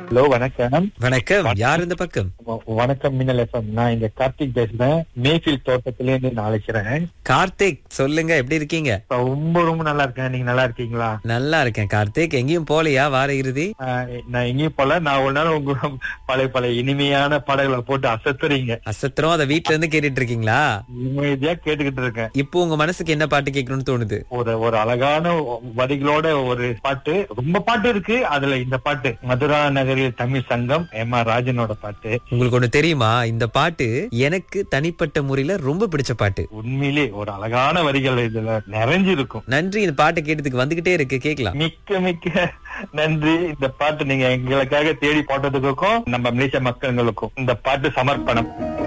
hello வணக்கம் வணக்கம் யார் இந்த பக்கம் வ- வணக்கம் மின்னல் எஃப்எம் நான் இங்க கார்த்திக் பேசுறேன் மேஃபில் தோட்டத்தில இருந்து நான் அழைக்கிறேன் கார்த்திக் சொல்லுங்க எப்படி இருக்கீங்க ரொம்ப ரொம்ப நல்லா இருக்கேன் நீங்க நல்லா இருக்கீங்களா நல்லா இருக்கேன் கார்த்திக் எங்கேயும் போலையா வார இறுதி ஆஹ் நான் எங்கேயும் போல நான் ஒரு நாள் உங்க பழைய பழைய இனிமையான பாடல்களை போட்டு அசத்துறீங்க அசத்திரம் அதை வீட்ல இருந்து கேட்டுட்டு இருக்கீங்களா இமேதியா கேட்டுக்கிட்டு இருக்கேன் இப்போ உங்க மனசுக்கு என்ன பாட்டு கேட்கணும்னு தோணுது ஒரு ஒரு அழகான வரிகளோட ஒரு பாட்டு ரொம்ப பாட்டு இருக்கு அதுல இந்த பாட்டு மதுரா நகரில் தமிழ் சங்கம் எம் ஆர் ராஜனோட பாட்டு உங்களுக்கு ஒண்ணு தெரியுமா இந்த பாட்டு எனக்கு தனிப்பட்ட முறையில ரொம்ப பிடிச்ச பாட்டு உண்மையிலே ஒரு அழகான வரிகள் இதுல நிறைஞ்சிருக்கும் நன்றி இந்த பாட்டை கேட்டதுக்கு வந்துகிட்டே இருக்கு கேக்கலாம் மிக்க மிக்க நன்றி இந்த பாட்டு நீங்க எங்களுக்காக தேடி போட்டதுக்கும் நம்ம மலேசிய மக்களுக்கும் இந்த பாட்டு சமர்ப்பணம்